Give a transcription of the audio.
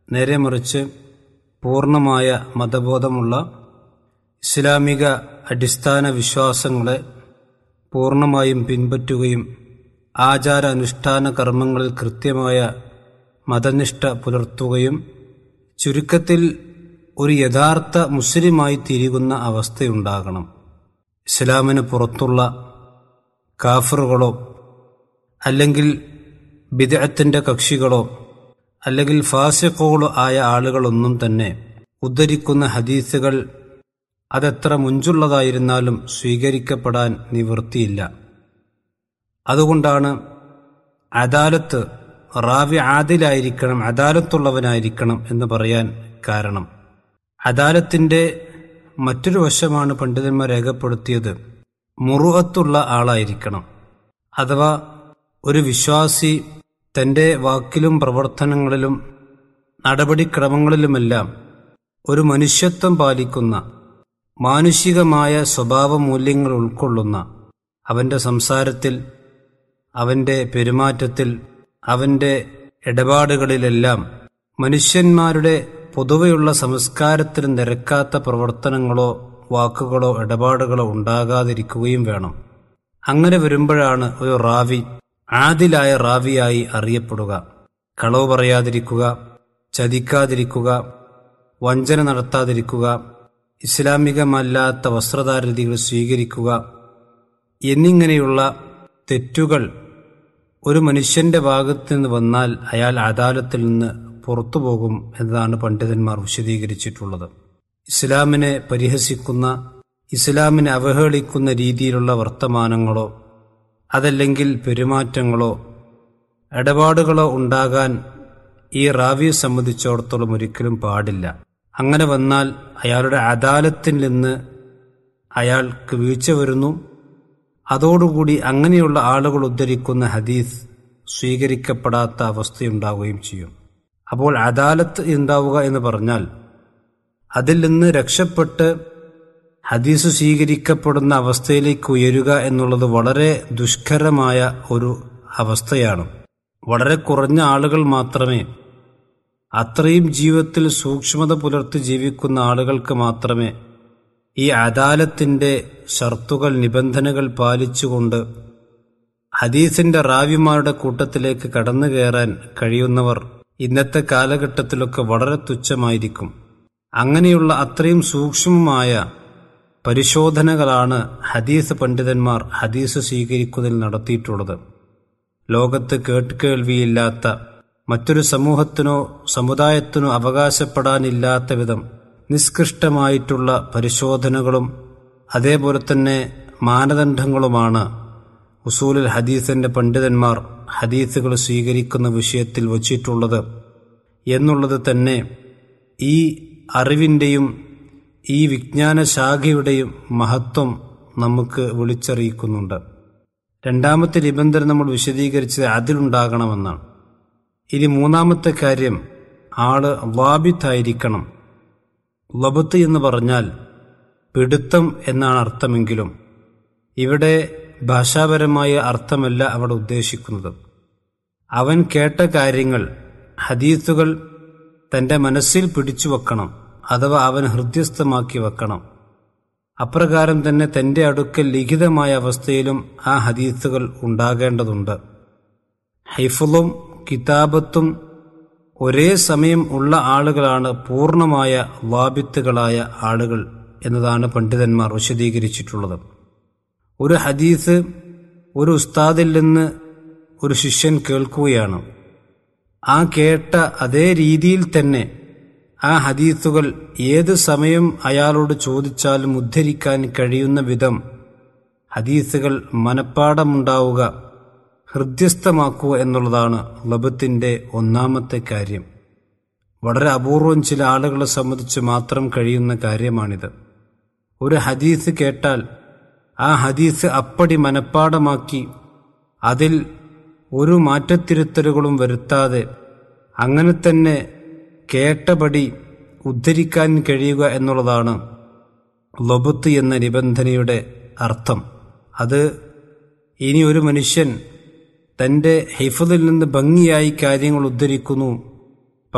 നേരെ മറിച്ച് പൂർണ്ണമായ മതബോധമുള്ള ഇസ്ലാമിക അടിസ്ഥാന വിശ്വാസങ്ങളെ പൂർണ്ണമായും പിൻപറ്റുകയും ആചാര അനുഷ്ഠാന കർമ്മങ്ങളിൽ കൃത്യമായ മതനിഷ്ഠ പുലർത്തുകയും ചുരുക്കത്തിൽ ഒരു യഥാർത്ഥ മുസ്ലിമായി തിരികുന്ന അവസ്ഥയുണ്ടാകണം ഇസ്ലാമിന് പുറത്തുള്ള കാഫറുകളോ അല്ലെങ്കിൽ ബിദഅത്തിൻ്റെ കക്ഷികളോ അല്ലെങ്കിൽ ഫാസിഖുകളോ ആയ ആളുകളൊന്നും തന്നെ ഉദ്ധരിക്കുന്ന ഹദീസുകൾ അതെത്ര മുഞ്ചുള്ളതായിരുന്നാലും സ്വീകരിക്കപ്പെടാൻ നിവൃത്തിയില്ല അതുകൊണ്ടാണ് അദാലത്ത് റാവി ആദിലായിരിക്കണം അദാലത്തുള്ളവനായിരിക്കണം എന്ന് പറയാൻ കാരണം അദാലത്തിൻ്റെ മറ്റൊരു വശമാണ് പണ്ഡിതന്മാർ രേഖപ്പെടുത്തിയത് മുറുവത്തുള്ള ആളായിരിക്കണം അഥവാ ഒരു വിശ്വാസി തൻ്റെ വാക്കിലും പ്രവർത്തനങ്ങളിലും നടപടിക്രമങ്ങളിലുമെല്ലാം ഒരു മനുഷ്യത്വം പാലിക്കുന്ന മാനുഷികമായ സ്വഭാവ മൂല്യങ്ങൾ ഉൾക്കൊള്ളുന്ന അവൻ്റെ സംസാരത്തിൽ അവൻ്റെ പെരുമാറ്റത്തിൽ അവൻ്റെ ഇടപാടുകളിലെല്ലാം മനുഷ്യന്മാരുടെ പൊതുവെയുള്ള സംസ്കാരത്തിന് നിരക്കാത്ത പ്രവർത്തനങ്ങളോ വാക്കുകളോ ഇടപാടുകളോ ഉണ്ടാകാതിരിക്കുകയും വേണം അങ്ങനെ വരുമ്പോഴാണ് ഒരു റാവി ആദിലായ റാവിയായി അറിയപ്പെടുക കളവ് പറയാതിരിക്കുക ചതിക്കാതിരിക്കുക വഞ്ചന നടത്താതിരിക്കുക ഇസ്ലാമികമല്ലാത്ത വസ്ത്രധാര രീതികൾ സ്വീകരിക്കുക എന്നിങ്ങനെയുള്ള തെറ്റുകൾ ഒരു മനുഷ്യന്റെ ഭാഗത്ത് നിന്ന് വന്നാൽ അയാൾ അദാലത്തിൽ നിന്ന് പുറത്തു പോകും എന്നതാണ് പണ്ഡിതന്മാർ വിശദീകരിച്ചിട്ടുള്ളത് ഇസ്ലാമിനെ പരിഹസിക്കുന്ന ഇസ്ലാമിനെ അവഹേളിക്കുന്ന രീതിയിലുള്ള വർത്തമാനങ്ങളോ അതല്ലെങ്കിൽ പെരുമാറ്റങ്ങളോ ഇടപാടുകളോ ഉണ്ടാകാൻ ഈ റാവിയെ സംബന്ധിച്ചിടത്തോളം ഒരിക്കലും പാടില്ല അങ്ങനെ വന്നാൽ അയാളുടെ അദാലത്തിൽ നിന്ന് അയാൾക്ക് വീഴ്ച വരുന്നു അതോടുകൂടി അങ്ങനെയുള്ള ആളുകൾ ഉദ്ധരിക്കുന്ന ഹദീസ് സ്വീകരിക്കപ്പെടാത്ത അവസ്ഥയുണ്ടാവുകയും ചെയ്യും അപ്പോൾ അദാലത്ത് ഉണ്ടാവുക എന്ന് പറഞ്ഞാൽ അതിൽ നിന്ന് രക്ഷപ്പെട്ട് ഹദീസ് സ്വീകരിക്കപ്പെടുന്ന അവസ്ഥയിലേക്ക് ഉയരുക എന്നുള്ളത് വളരെ ദുഷ്കരമായ ഒരു അവസ്ഥയാണ് വളരെ കുറഞ്ഞ ആളുകൾ മാത്രമേ അത്രയും ജീവിതത്തിൽ സൂക്ഷ്മത പുലർത്തി ജീവിക്കുന്ന ആളുകൾക്ക് മാത്രമേ ഈ അദാലത്തിൻ്റെ ഷർത്തുകൾ നിബന്ധനകൾ പാലിച്ചുകൊണ്ട് ഹദീസിന്റെ റാവിമാരുടെ കൂട്ടത്തിലേക്ക് കടന്നു കയറാൻ കഴിയുന്നവർ ഇന്നത്തെ കാലഘട്ടത്തിലൊക്കെ വളരെ തുച്ഛമായിരിക്കും അങ്ങനെയുള്ള അത്രയും സൂക്ഷ്മമായ പരിശോധനകളാണ് ഹദീസ് പണ്ഡിതന്മാർ ഹദീസ് സ്വീകരിക്കുന്നതിൽ നടത്തിയിട്ടുള്ളത് ലോകത്ത് കേട്ടുകേൾവിയില്ലാത്ത മറ്റൊരു സമൂഹത്തിനോ സമുദായത്തിനോ അവകാശപ്പെടാനില്ലാത്ത വിധം നിഷ്കൃഷ്ടമായിട്ടുള്ള പരിശോധനകളും അതേപോലെ തന്നെ മാനദണ്ഡങ്ങളുമാണ് ഉസൂലുൽ ഹദീസിന്റെ പണ്ഡിതന്മാർ ഹദീസുകൾ സ്വീകരിക്കുന്ന വിഷയത്തിൽ വച്ചിട്ടുള്ളത് എന്നുള്ളത് തന്നെ ഈ അറിവിൻ്റെയും ഈ വിജ്ഞാന ശാഖയുടെയും മഹത്വം നമുക്ക് വിളിച്ചറിയിക്കുന്നുണ്ട് രണ്ടാമത്തെ നിബന്ധന നമ്മൾ വിശദീകരിച്ചത് അതിലുണ്ടാകണമെന്നാണ് ഇനി മൂന്നാമത്തെ കാര്യം ആള് വാബിത്തായിരിക്കണം ലബത്ത് എന്ന് പറഞ്ഞാൽ പിടുത്തം എന്നാണ് അർത്ഥമെങ്കിലും ഇവിടെ ഭാഷാപരമായ അർത്ഥമല്ല അവിടെ ഉദ്ദേശിക്കുന്നത് അവൻ കേട്ട കാര്യങ്ങൾ ഹദീസുകൾ തൻ്റെ മനസ്സിൽ പിടിച്ചു വെക്കണം അഥവാ അവൻ ഹൃദ്യസ്ഥമാക്കി വെക്കണം അപ്രകാരം തന്നെ തൻ്റെ അടുക്കൽ ലിഖിതമായ അവസ്ഥയിലും ആ ഹദീസുകൾ ഉണ്ടാകേണ്ടതുണ്ട് ഹൈഫുളും കിതാബത്തും ഒരേ സമയം ഉള്ള ആളുകളാണ് പൂർണ്ണമായ വാബിത്തുകളായ ആളുകൾ എന്നതാണ് പണ്ഡിതന്മാർ വിശദീകരിച്ചിട്ടുള്ളത് ഒരു ഹദീസ് ഒരു ഉസ്താദിൽ നിന്ന് ഒരു ശിഷ്യൻ കേൾക്കുകയാണ് ആ കേട്ട അതേ രീതിയിൽ തന്നെ ആ ഹദീസുകൾ ഏത് സമയം അയാളോട് ചോദിച്ചാലും ഉദ്ധരിക്കാൻ കഴിയുന്ന വിധം ഹദീസുകൾ മനപ്പാടമുണ്ടാവുക ഹൃദ്യസ്ഥമാക്കുക എന്നുള്ളതാണ് ലബത്തിന്റെ ഒന്നാമത്തെ കാര്യം വളരെ അപൂർവം ചില ആളുകളെ സംബന്ധിച്ച് മാത്രം കഴിയുന്ന കാര്യമാണിത് ഒരു ഹദീസ് കേട്ടാൽ ആ ഹദീസ് അപ്പടി മനപ്പാടമാക്കി അതിൽ ഒരു മാറ്റത്തിരുത്തലുകളും വരുത്താതെ അങ്ങനെ തന്നെ കേട്ടപടി ഉദ്ധരിക്കാൻ കഴിയുക എന്നുള്ളതാണ് ലൊബത്ത് എന്ന നിബന്ധനയുടെ അർത്ഥം അത് ഇനി ഒരു മനുഷ്യൻ തൻ്റെ ഹിഫദിൽ നിന്ന് ഭംഗിയായി കാര്യങ്ങൾ ഉദ്ധരിക്കുന്നു